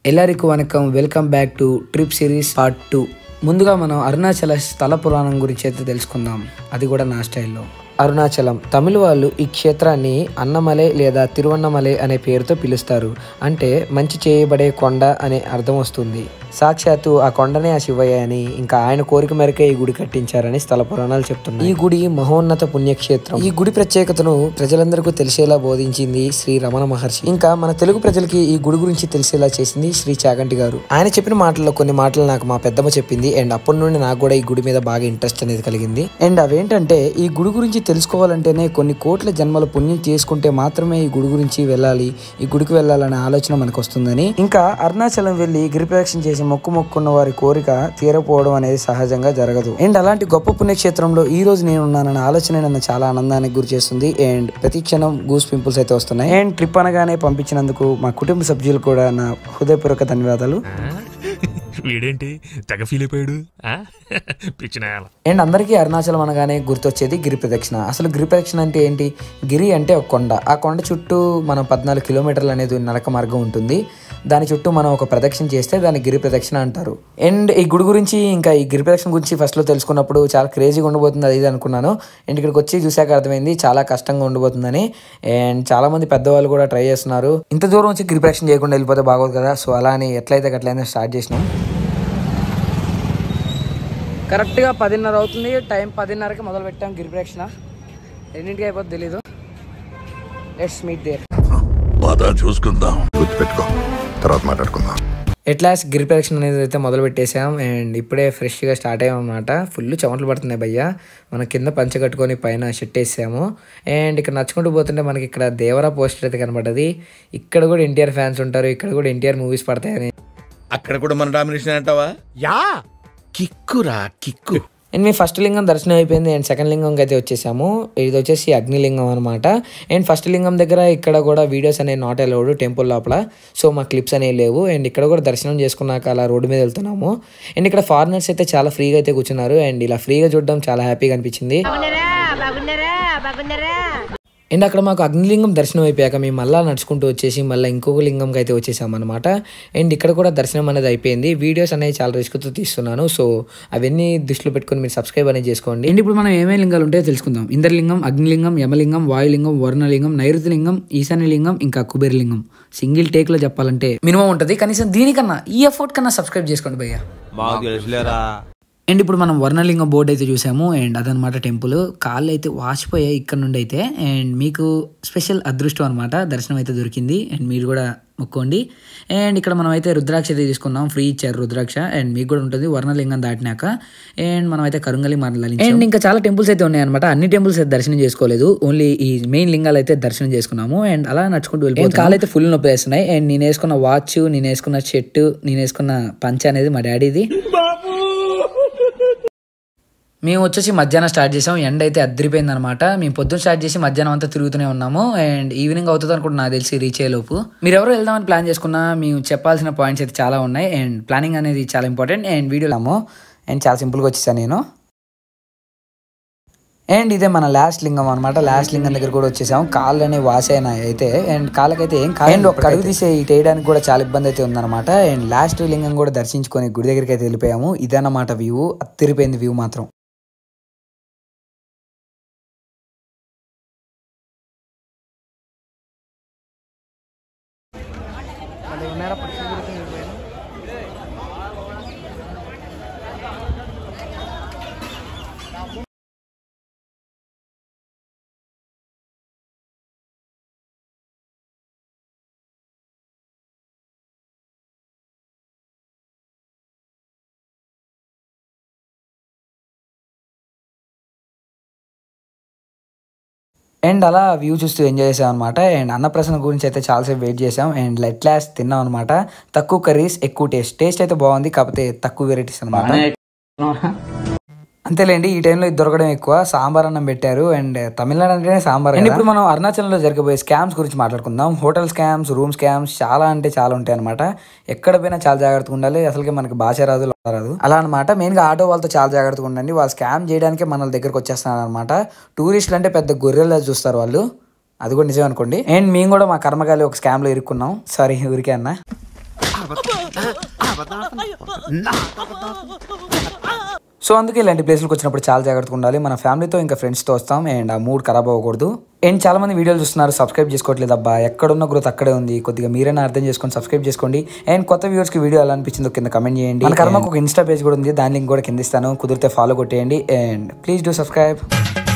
ಎಲ್ಲರಿಗೂ vanakkam welcome back to trip series part two ముందుగా మనం అరుణాచల స్థల పురాణం గురించి అయితే తెలుసుకుందాం అది కూడా నా స్టైల్లో అరుణాచలం తమిళ వాళ్ళు ఈ క్షేత్రాన్ని అన్నమలై లేదా తిరువన్నమలై అనే పేరుతో పిలుస్తారు అంటే మంచి చేయబడే కొండ అనే అర్థం వస్తుంది సాక్షాత్తు ఆ కొండనే ఆ శివయ్య అని ఇంకా ఆయన కోరిక మేరకే ఈ గుడి కట్టించారని స్థల పురాణాలు చెప్తున్నాయి ఈ గుడి మహోన్నత పుణ్యక్షేత్రం ఈ గుడి ప్రత్యేకతను ప్రజలందరికీ తెలిసేలా బోధించింది శ్రీ రమణ మహర్షి ఇంకా మన తెలుగు ప్రజలకి ఈ గుడి గురించి తెలిసేలా చేసింది శ్రీ చాగంటి గారు ఆయన చెప్పిన మాటల్లో కొన్ని మాటలు నాకు మా పెద్దమ్మ చెప్పింది అండ్ అప్పటి నుండి నాకు కూడా ఈ గుడి మీద బాగా ఇంట్రెస్ట్ అనేది కలిగింది అండ్ అవేంటంటే ఈ గుడి గురించి తెలుసుకోవాలంటేనే కొన్ని కోట్ల జన్మల పుణ్యం చేసుకుంటే మాత్రమే ఈ గుడి గురించి వెళ్ళాలి ఈ గుడికి వెళ్ళాలనే ఆలోచన మనకు వస్తుందని ఇంకా అరుణాచలం వెళ్ళి గిరి ప్రదక్షిణ చేసి మొక్కు మొక్కున్న వారి కోరిక తీరపోవడం అనేది సహజంగా జరగదు అండ్ అలాంటి గొప్ప పుణ్యక్షేత్రంలో ఈ రోజు నేను ఉన్నానన్న ఆలోచన నన్ను చాలా ఆనందానికి గురి చేస్తుంది అండ్ ప్రతి క్షణం గూస్ పింపుల్స్ అయితే వస్తున్నాయి అండ్ ట్రిప్ అనగానే పంపించినందుకు మా కుటుంబ సభ్యులు కూడా నా హృదయపూర్వక ధన్యవాదాలు వీడేంటి తెగ ఫీల్ అయిపోయాడు ఆ? పిచ్చిన నేల. అండ్ అందరికీ అరుణాచలం అనగానే గుర్తొచ్చేది గిరి ప్రదక్షిణ అసలు గిరి ప్రదక్షిణ అంటే ఏంటి గిరి అంటే ఒక కొండ ఆ కొండ చుట్టూ మనం పద్నాలుగు కిలోమీటర్లు అనేది నడక మార్గం ఉంటుంది దాని చుట్టూ మనం ఒక ప్రదక్షిణ చేస్తే దాన్ని గిరి ప్రదక్షిణ అంటారు అండ్ ఈ గుడి గురించి ఇంకా ఈ గిరి ప్రదక్షిణ గురించి ఫస్ట్లో తెలుసుకున్నప్పుడు చాలా క్రేజీగా ఉండబోతుంది అది ఇది అనుకున్నాను అండ్ ఇక్కడికి వచ్చి చూశాక అర్థమైంది చాలా కష్టంగా ఉండబోతుందని అండ్ చాలా మంది పెద్దవాళ్ళు కూడా ట్రై చేస్తున్నారు ఇంత దూరం వచ్చి గిరి ప్రదక్షిణ చేయకుండా వెళ్ళిపోతే బాగోదు కదా సో అలా అని ఎట్లయితే అట్లయితే స్టార్ట్ చేసినాం కరెక్ట్గా పదిన్నర అవుతుంది టైం పదిన్నరకి మొదలు పెట్టాం గిరి ప్రదక్షిణ ఎన్నింటికి అయిపోతుంది తెలీదు లెట్స్ మీట్ దేర్ బాధ చూసుకుందాం గుర్తుపెట్టుకో తర్వాత మాట్లాడుకుందాం ఎట్లాస్ గిరి ప్రదక్షిణ అనేది అయితే మొదలు పెట్టేసాం అండ్ ఇప్పుడే ఫ్రెష్గా స్టార్ట్ అయ్యాం అనమాట ఫుల్ చెమటలు పడుతున్నాయి భయ్య మనం కింద పంచ కట్టుకొని పైన షర్ట్ వేసాము అండ్ ఇక్కడ నడుచుకుంటూ పోతుంటే మనకి ఇక్కడ దేవరా పోస్టర్ అయితే కనబడ్డది ఇక్కడ కూడా ఎన్టీఆర్ ఫ్యాన్స్ ఉంటారు ఇక్కడ కూడా ఎన్టీఆర్ మూవీస్ పడతాయని అక్కడ కూడా మన డామినేషన్ అంటావా యా కిక్కురా కిక్కు అండ్ మీ ఫస్ట్ లింగం దర్శనం అయిపోయింది అండ్ సెకండ్ లింగంకి అయితే వచ్చేసాము ఇది వచ్చేసి అగ్నిలింగం అనమాట అండ్ ఫస్ట్ లింగం దగ్గర ఇక్కడ కూడా వీడియోస్ అనేవి నాట్ అలౌడ్ టెంపుల్ లోపల సో మా క్లిప్స్ అనేవి లేవు అండ్ ఇక్కడ కూడా దర్శనం చేసుకున్నాక అలా రోడ్డు మీద వెళ్తున్నాము అండ్ ఇక్కడ ఫారినర్స్ అయితే చాలా ఫ్రీగా అయితే కూర్చున్నారు అండ్ ఇలా ఫ్రీగా చూడడం చాలా హ్యాపీగా అనిపించింది అండ్ అక్కడ మాకు అగ్నిలింగం దర్శనం అయిపోయాక మేము మళ్ళీ నడుచుకుంటూ వచ్చేసి మళ్ళీ ఇంకొక లింగంకి అయితే వచ్చేసాం అనమాట అండ్ ఇక్కడ కూడా దర్శనం అనేది అయిపోయింది వీడియోస్ అనేవి చాలా రిస్క్తో తీస్తున్నాను సో అవన్నీ దృష్టిలో పెట్టుకొని మీరు సబ్స్క్రైబ్ అనేది చేసుకోండి అండ్ ఇప్పుడు మనం ఏమేమి లింగాలు ఉంటాయో తెలుసుకుందాం ఇంద్రలింగం అగ్నిలింగం యమలింగం వాయులింగం వర్ణలింగం నైరుతిలింగం ఈశాన్యలింగం ఇంకా కుబేరలింగం సింగిల్ టేక్లో చెప్పాలంటే మినిమం ఉంటుంది కనీసం దీనికన్నా ఈ ఎఫర్ట్ కన్నా సబ్స్క్రైబ్ చేసుకోండి భయ్య మాకు తెలుసులేరా అండ్ ఇప్పుడు మనం వర్ణలింగం బోర్డు అయితే చూసాము అండ్ అదనమాట టెంపుల్ కాళ్ళు అయితే వాచిపోయాయి ఇక్కడ నుండి అయితే అండ్ మీకు స్పెషల్ అదృష్టం అనమాట దర్శనం అయితే దొరికింది అండ్ మీరు కూడా మొక్కోండి అండ్ ఇక్కడ మనం అయితే రుద్రాక్ష అయితే తీసుకున్నాం ఫ్రీ ఇచ్చారు రుద్రాక్ష అండ్ మీకు కూడా ఉంటుంది వర్ణలింగం దాటినాక అండ్ మనం అయితే కరుంగలి మరలి అండ్ ఇంకా చాలా టెంపుల్స్ అయితే ఉన్నాయి అనమాట అన్ని టెంపుల్స్ అయితే దర్శనం చేసుకోలేదు ఓన్లీ ఈ మెయిన్ లింగాలు అయితే దర్శనం చేసుకున్నాము అండ్ అలా నడుచుకుంటూ వెళ్ళిపోయి కాళ్ళు అయితే ఫుల్ నొప్పి వేస్తున్నాయి అండ్ నేను వేసుకున్న వాచ్ నేను వేసుకున్న షర్ట్ నేను వేసుకున్న పంచ అనేది మా డాడీది మేము వచ్చేసి మధ్యాహ్నం స్టార్ట్ చేసాం ఎండ అయితే అద్దరిపోయింది అనమాట మేము పొద్దున్న స్టార్ట్ చేసి మధ్యాహ్నం అంతా తిరుగుతూనే ఉన్నాము అండ్ ఈవినింగ్ అవుతుంది అనుకుంటున్నా నాకు తెలిసి రీచ్ అయ్యేలోపు మీరు ఎవరు వెళ్దామని ప్లాన్ చేసుకున్నా మేము చెప్పాల్సిన పాయింట్స్ అయితే చాలా ఉన్నాయి అండ్ ప్లానింగ్ అనేది చాలా ఇంపార్టెంట్ అండ్ వీడియోలో అండ్ చాలా సింపుల్గా వచ్చేసాను నేను అండ్ ఇదే మన లాస్ట్ లింగం అనమాట లాస్ట్ లింగం దగ్గర కూడా వచ్చేసాం కాళ్ళు అనేవి వాసైనాయి అయితే అండ్ కాళ్ళకైతే ఏం కాదు అండ్ ఒక అడుగు తీసే ఇటు వేయడానికి కూడా చాలా ఇబ్బంది అయితే ఉందన్నమాట అండ్ లాస్ట్ లింగం కూడా దర్శించుకొని గుడి దగ్గరికి అయితే వెళ్ళిపోయాము ఇదన్నమాట వ్యూ అత్తిరిపోయింది వ్యూ మాత్రం అండ్ అలా వ్యూ చూస్తూ ఎంజాయ్ చేసాం అనమాట అండ్ అన్నప్రసన్న గురించి అయితే చాలాసేపు వెయిట్ చేసాం అండ్ లెట్ లాస్ తిన్నాం అనమాట తక్కువ కర్రీస్ ఎక్కువ టేస్ట్ టేస్ట్ అయితే బాగుంది కాకపోతే తక్కువ వెరైటీస్ అనమాట అంతేలేండి ఈ టైంలో ఇది దొరకడం ఎక్కువ సాంబార్ అన్నం పెట్టారు అండ్ తమిళనాడు అంటేనే సాంబార్ అండ్ ఇప్పుడు మనం అరుణాచలంలో జరగబోయే స్కామ్స్ గురించి మాట్లాడుకుందాం హోటల్ స్కామ్స్ రూమ్ స్కామ్స్ చాలా అంటే చాలా ఉంటాయి అనమాట ఎక్కడ పోయినా చాలా జాగ్రత్తగా ఉండాలి అసలుకి మనకి భాష రాదు లొడ రాదు అలా అనమాట మెయిన్ గా ఆటో వాళ్ళతో చాలా జాగ్రత్తగా ఉండండి వాళ్ళు స్కామ్ చేయడానికే మన దగ్గరకు వచ్చేస్తున్నారు అనమాట టూరిస్టులు అంటే పెద్ద గొర్రెలా చూస్తారు వాళ్ళు అది కూడా నిజం అనుకోండి అండ్ మేము కూడా మా కర్మకాలి ఒక స్కామ్ లో ఇరుక్కున్నాం సారీ ఊరికే అన్న సో అందుకే ఇలాంటి ప్లేస్లకు వచ్చినప్పుడు చాలా జాగ్రత్తగా ఉండాలి మన ఫ్యామిలీతో ఇంకా ఫ్రెండ్స్తో వస్తాం అండ్ ఆ మూడ్ ఖరాబ్ అవ్వకూడదు అండ్ చాలా మంది వీడియోలు చూస్తున్నారు సబ్స్క్రైబ్ చేసుకోవట్లేదు అబ్బా ఎక్కడున్న గ్రోత్ అక్కడే ఉంది కొద్దిగా మీరైనా అర్థం చేసుకొని సబ్స్క్రైబ్ చేసుకోండి అండ్ కొత్త వ్యూవర్స్ కి వీడియో ఎలా అనిపించిందో కింద కమెంట్ చేయండి మన కర్మకు ఒక ఇన్స్టా పేజ్ కూడా ఉంది దాని లింక్ కూడా కింద ఇస్తాను కుదిరితే ఫాలో కొట్టేయండి అండ్ ప్లీజ్ డూ సబ్స్క్రైబ్